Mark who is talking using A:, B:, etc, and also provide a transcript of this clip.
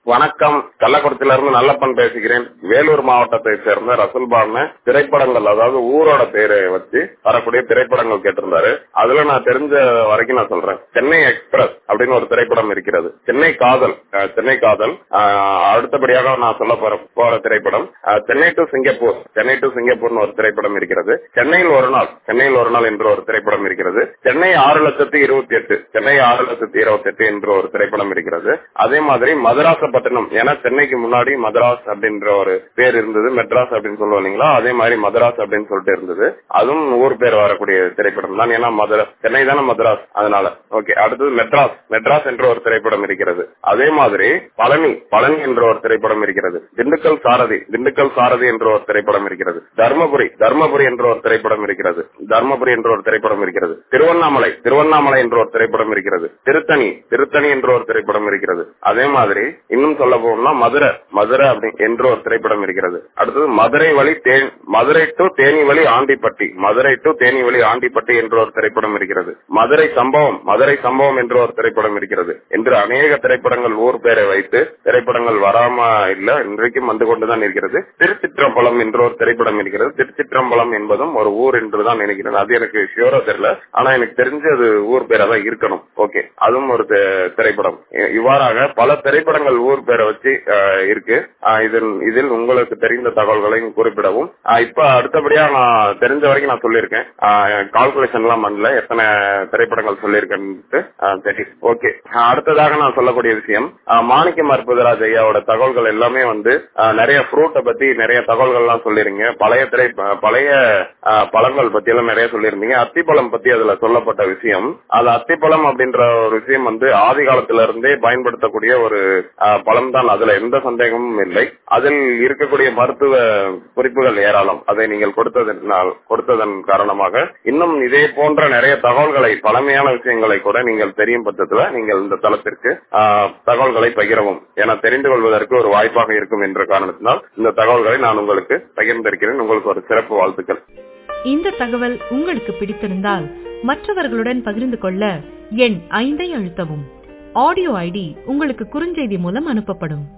A: வணக்கம் கள்ளக்குறிச்சியில இருந்து நல்லப்பன் பேசுகிறேன் வேலூர் மாவட்டத்தை சேர்ந்த ரசல்பான திரைப்படங்கள் அதாவது ஊரோட பேரை வச்சு வரக்கூடிய திரைப்படங்கள் கேட்டிருந்தாரு அதுல நான் தெரிஞ்ச வரைக்கும் நான் சொல்றேன் சென்னை எக்ஸ்பிரஸ் அப்படின்னு ஒரு திரைப்படம் இருக்கிறது சென்னை காதல் அஹ், சென்னை காதல் அஹ், அடுத்தபடியாக நான் சொல்ல போற போற திரைப்படம் அஹ், Chennai to Singapore Chennai to சிங்கப்பூர்னு ஒரு திரைப்படம் இருக்கிறது சென்னையில் ஒரு நாள் சென்னையில் ஒரு நாள் என்று ஒரு திரைப்படம் இருக்கிறது சென்னை ஆறு லட்சத்தி இருபத்தி எட்டு சென்னை ஆறு லட்சத்தி இருபத்தி எட்டு என்று ஒரு திரைப்படம் இருக்கிறது அதே மாதிரி மதராசப்பட்டினம் ஏன்னா சென்னைக்கு முன்னாடி மதராஸ் அப்படின்ற ஒரு பேர் இருந்தது மெட்ராஸ் அப்படின்னு சொல்லுவோம் இல்லைங்களா அதே மாதிரி மதராஸ் அப்படின்னு சொல்லிட்டு இருந்தது அதுவும் ஊர் பேர் வரக்கூடிய திரைப்படம் தான் ஏன்னா மதுரை சென்னை தானே மதராஸ் அதனால ஓகே அடுத்தது மெட்ராஸ் மெட்ராஸ் என்ற ஒரு திரைப்படம் இருக்கிறது அதே மாதிரி பழனி பழனி என்ற ஒரு திரைப்படம் இருக்கிறது திண்டுக்கல் சாரதி திண்டுக்கல் சாரதி என்ற ஒரு திரைப்படம் இருக்கிறது தர்மபுரி தர்மபுரி என்ற ஒரு திரைப்படம் இருக்கிறது தர்மபுரி என்ற ஒரு திரைப்படம் இருக்கிறது திருவண்ணாமலை திருவண்ணாமலை என்ற ஒரு திரைப்படம் இருக்கிறது திருத்தணி திருத்தணி என்ற ஒரு திரைப்படம் இருக்கிறது அதே மாதிரி இன்னும் சொல்ல போகணும்னா மதுரை மதுரை அப்படி என்ற ஒரு திரைப்படம் இருக்கிறது அடுத்தது மதுரை வழி தே- மதுரை டு தேனி வழி ஆண்டிப்பட்டி மதுரை டு தேனி வழி ஆண்டிப்பட்டி என்ற ஒரு திரைப்படம் இருக்கிறது மதுரை சம்பவம் மதுரை சம்பவம் என்ற ஒரு திரைப்படம் இருக்கிறது என்று அநேக திரைப்படங்கள் ஊர் பேரை வைத்து திரைப்படங்கள் வராம இல்ல இன்றைக்கும் வந்து கொண்டுதான் இருக்கிறது திருச்சிற்றம்பலம் என்ற ஒரு திரைப்படம் இருக்கிறது திருச்சிற்றம்பலம் என்பதும் ஒரு ஊர் என்றுதான் நினைக்கிறேன் அது எனக்கு ஷியூரா தெரியல ஆனா எனக்கு தெரிஞ்சு அது ஊர் பேரா தான் இருக்கணும் ஓகே அதுவும் ஒரு தி- திரைப்படம் இ- இவ்வாறாக பல திரைப்படங்கள் ஊர் பேரை வச்சு அஹ், இருக்கு அஹ், இதில் இதில் உங்களுக்கு தெரிந்த தகவல்களையும் குறிப்பிடவும் அஹ், இப்ப அடுத்தபடியா நான் தெரிஞ்ச வரைக்கும் நான் சொல்லியிருக்கேன் கால்குலேஷன் எல்லாம் பண்ணல எத்தனை திரைப்படங்கள் சொல்லியிருக்கேன்ட்டு அஹ், தெரியும் ஓகே அடுத்ததாக நான் சொல்லக்கூடிய விஷயம் அஹ், மாணிக்கம் அற்புதராஜ் ஐயாவோட தகவல்கள் எல்லாமே வந்து அஹ், நிறைய ஃப்ரூட்டை பத்தி நிறைய தகவல்கள் எல்லாம் சொல்லிருங்க பழைய திரை பழைய அஹ், பழங்கள் பத்தி எல்லாம் நிறைய சொல்லியிருந்தீங்க அத்திப்பழம் பத்தி அதுல சொல்லப்பட்ட விஷயம் அது அத்திப்பழம் அப்படின்ற ஒரு விஷயம் வந்து ஆதி காலத்துல இருந்தே பயன்படுத்தக்கூடிய ஒரு அஹ், பழம் தான் அதுல எந்த சந்தேகமும் இல்லை அதில் இருக்கக்கூடிய மருத்துவ குறிப்புகள் ஏராளம் அதை நீங்கள் கொடுத்ததனால் கொடுத்ததன் காரணமாக இன்னும் இதே போன்ற நிறைய தகவல்களை பழமையான விஷயங்களை கூட நீங்கள் தெரியும் பட்சத்துல நீங்கள் இந்த தளத்திற்கு அஹ், தகவல்களை பகிரவும் என தெரிந்து கொள்வதற்கு ஒரு வாய்ப்பாக இருக்கும் என்ற காரணத்தினால் இந்த தகவல்களை நான் உங்களுக்கு பகிர்ந்திருக்கிறேன் உங்களுக்கு ஒரு சிறப்பு வாழ்த்துக்கள்
B: இந்த தகவல் உங்களுக்கு பிடித்திருந்தால் மற்றவர்களுடன் பகிர்ந்து கொள்ள எண் ஐந்தை அழுத்தவும் ஆடியோ ஐடி உங்களுக்கு குறுஞ்செய்தி மூலம் அனுப்பப்படும்